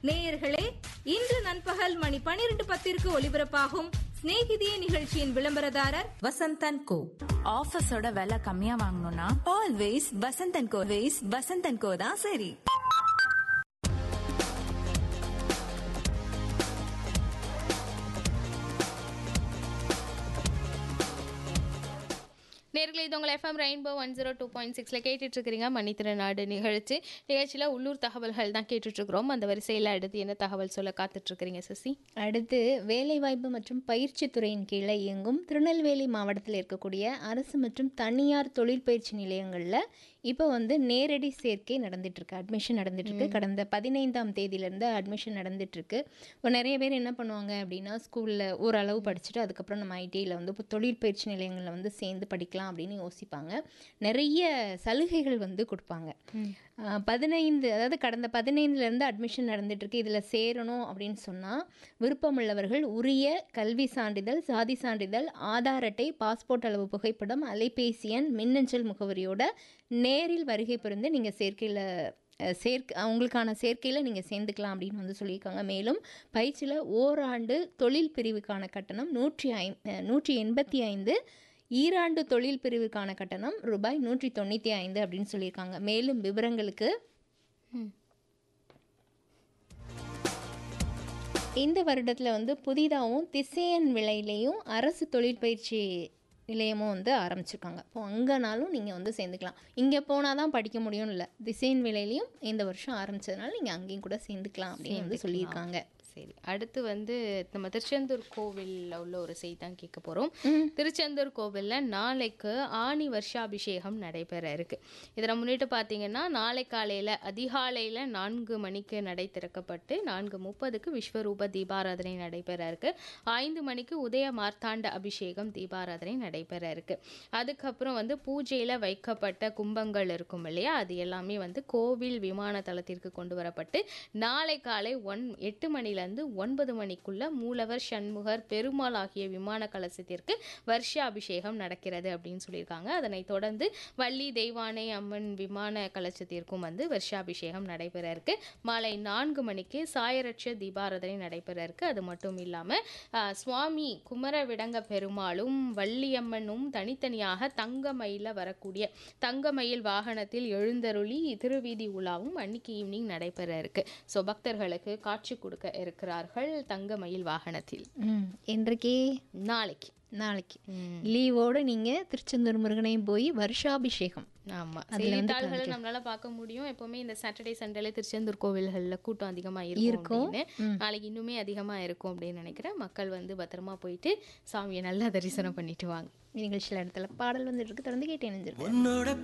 நேயர்களே இன்று நண்பகல் மணி பனிரெண்டு பத்திற்கு ஒலிபரப்பாகும் சிநேகிதியே நிகழ்ச்சியின் விளம்பரதாரர் வசந்தன் கோ ஆஃபீஸோட விலை கம்மியா வாங்கணும்னா always Vasanthan co ways Vasanthan co தான் சரி நேர்களை இது உங்கள் FM Rainbow one zero two point சிக்ஸில் கேட்டுட்ருக்கிறீங்க மணித்திறனாடு நிகழ்ச்சி நிகழ்ச்சியில் உள்ளூர் தகவல்கள் தான் கேட்டுட்ருக்குறோம் அந்த வரிசையில் அடுத்து என்ன தகவல் சொல்ல காத்துட்ருக்கிறீங்க சசி அடுத்து வேலைவாய்ப்பு மற்றும் பயிற்சித் துறையின் கீழே இயங்கும் திருநெல்வேலி மாவட்டத்தில் இருக்கக்கூடிய அரசு மற்றும் தனியார் தொழிற்பயிற்சி நிலையங்களில் இப்போ வந்து நேரடி சேர்க்கை நடந்துட்டுருக்கு அட்மிஷன் நடந்துட்டுருக்கு கடந்த பதினைந்தாம் தேதியிலேருந்து அட்மிஷன் நடந்துட்டுருக்கு இப்போ நிறைய பேர் என்ன பண்ணுவாங்க அப்படின்னா ஸ்கூலில் ஓரளவு படிச்சுட்டு அதுக்கப்புறம் நம்ம ஐடியில் வந்து இப்போ தொழிற்பயிற்சி நிலையங்களில் வந்து சேர்ந்து படிக்கலாம் அப்படின்னு யோசிப்பாங்க நிறைய சலுகைகள் வந்து கொடுப்பாங்க ஆஹ் பதினைந்து அதாவது கடந்த பதினைந்துலேருந்து அட்மிஷன் நடந்துட்டுருக்கு இதில் சேரணும் அப்படின்னு சொன்னால் விருப்பமுள்ளவர்கள் உரிய கல்வி சான்றிதழ் சாதி சான்றிதழ் ஆதார் அட்டை பாஸ்போர்ட் அளவு புகைப்படம் அலைபேசி எண் மின்னஞ்சல் முகவரியோட நேரில் வருகை புரிந்து நீங்கள் சேர்க்கையில் சேர்க்க உங்களுக்கான சேர்க்கையில் நீங்கள் சேர்ந்துக்கலாம் அப்படின்னு வந்து சொல்லியிருக்காங்க மேலும் பயிற்சியில் ஓராண்டு தொழில் பிரிவுக்கான கட்டணம் நூற்றி ஐ நூற்றி எண்பத்தி ஐந்து ஈராண்டு தொழில் பிரிவுக்கான கட்டணம் ரூபாய் நூற்றி தொண்ணூற்றி ஐந்து அப்படின்னு சொல்லியிருக்காங்க மேலும் விவரங்களுக்கு இந்த வருடத்தில் வந்து புதிதாகவும் திசையன் விலையிலையும் அரசு தொழிற்பயிற்சி நிலையமும் வந்து ஆரம்பிச்சிருக்காங்க இப்போ அங்கேனாலும் நீங்கள் வந்து சேர்ந்துக்கலாம் இங்கே போனால் தான் படிக்க முடியும் இல்லை திசையன் விலையிலையும் இந்த வருஷம் ஆரம்பிச்சதுனால நீங்கள் அங்கேயும் கூட சேர்ந்துக்கலாம் அப்படின்னு வந்து சொல்லியிருக்காங்க சரி அடுத்து வந்து நம்ம திருச்செந்தூர் கோவிலில் உள்ள ஒரு செய்தி தான் கேட்க போகிறோம் திருச்செந்தூர் கோவிலில் நாளைக்கு ஆணி வருஷாபிஷேகம் நடைபெற இருக்கு இதில் முன்னிட்டு பார்த்தீங்கன்னா நாளை காலையில் அதிகாலையில் நான்கு மணிக்கு நடை திறக்கப்பட்டு நான்கு முப்பதுக்கு விஸ்வரூப தீபாராதனை நடைபெற இருக்கு ஐந்து மணிக்கு உதய மார்த்தாண்ட அபிஷேகம் தீபாராதனை நடைபெற இருக்கு அதுக்கப்புறம் வந்து பூஜையில் வைக்கப்பட்ட கும்பங்கள் இருக்கும் இல்லையா அது எல்லாமே வந்து கோவில் விமான தளத்திற்கு கொண்டு வரப்பட்டு நாளை காலை ஒன் எட்டு மணிலேருந்து ஒன்பது மணிக்குள்ள மூலவர் சண்முகர் பெருமாள் ஆகிய விமான கலசத்திற்கு வருஷ அபிஷேகம் நடக்கிறது அப்படின்னு சொல்லியிருக்காங்க அதனைத் தொடர்ந்து வள்ளி தெய்வானை அம்மன் விமான கலசத்திற்கும் வந்து வருஷாபிஷேகம் நடைபெற இருக்கு மாலை நான்கு மணிக்கு சாயரட்ச தீபாராதனை நடைபெற இருக்கு அது மட்டும் இல்லாமல் சுவாமி குமரவிடங்க பெருமாளும் வள்ளியம்மனும் தனித்தனியாக தங்கமயில வரக்கூடிய தங்கமயில் வாகனத்தில் எழுந்தருளி திருவீதி உலாவும் அன்னைக்கு ஈவினிங் நடைபெற இருக்கு ஸோ பக்தர்களுக்கு காட்சி கொடுக்க இருக்கிறார்கள் தங்கமயில் வாகனத்தில் ம் இன்றைக்கே நாளைக்கு நாளைக்கு லீவோடு நீங்கள் திருச்செந்தூர் முருகனையும் போய் வருஷாபிஷேகம் ஆமா அதுல வந்து செய்தித்தாள்களை நம்மளால பார்க்க முடியும் எப்பவுமே இந்த சாட்டர்டே சண்டேல திருச்செந்தூர் கோவில்கள்ல கூட்டம் அதிகமா இருக்கும் இருக்கும். அப்படின்னு நாளைக்கு இன்னுமே அதிகமா இருக்கும் அப்படின்னு நினைக்கிறேன் மக்கள் வந்து பத்திரமா போயிட்டு சாமியை நல்லா தரிசனம் பண்ணிட்டு வாங்க நிகழ்ச்சியில் இடத்துல பாடல் வந்துட்டு இருக்கு தொடர்ந்து கேட்டு இணைஞ்சிருக்கோம் உன்னோட